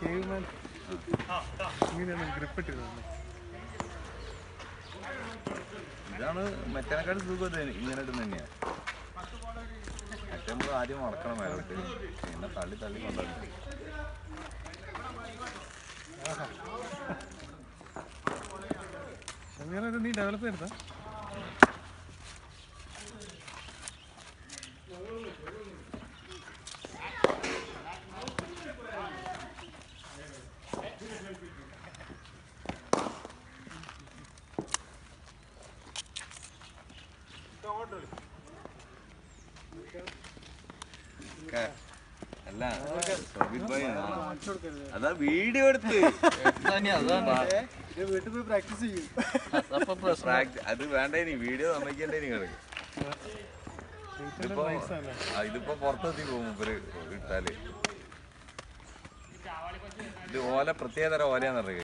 cave മാൻ ഇങ്ങനെയാണ് grip ഇട്ടിരുന്നത് ഇതാണ് മറ്റേനേക്കാൾ സുഖം ഇത് ഇങ്ങനെ ഇടുന്ന തന്നെയാ മറ്റേ നമ്മൾ ആദ്യം മറക്കണം മേലോട്ട് പിന്നെ തള്ളി തള്ളി കൊണ്ടുവരണം അങ്ങനെ ഇത് നീ ഡെവലപ്പ് ചെയ്തെടുത്താ അല്ല സോബിത് ഭായി അതാ വീഡിയോ എടുത്ത് വീട്ടിൽ പോയി പ്രാക്ടീസ് ചെയ്യും പ്രാക്ടി- അത് വേണ്ടേ നീ വീഡിയോ സമ്മതിക്കണ്ടേ നിങ്ങൾ ഇതിപ്പോ ആ, ഇതിപ്പോ പുറത്തെത്തി പോകും ഇവര് ഇട്ടാല് ഇത് ഓല പ്രത്യേക തരം ഓലയാന്നറിയ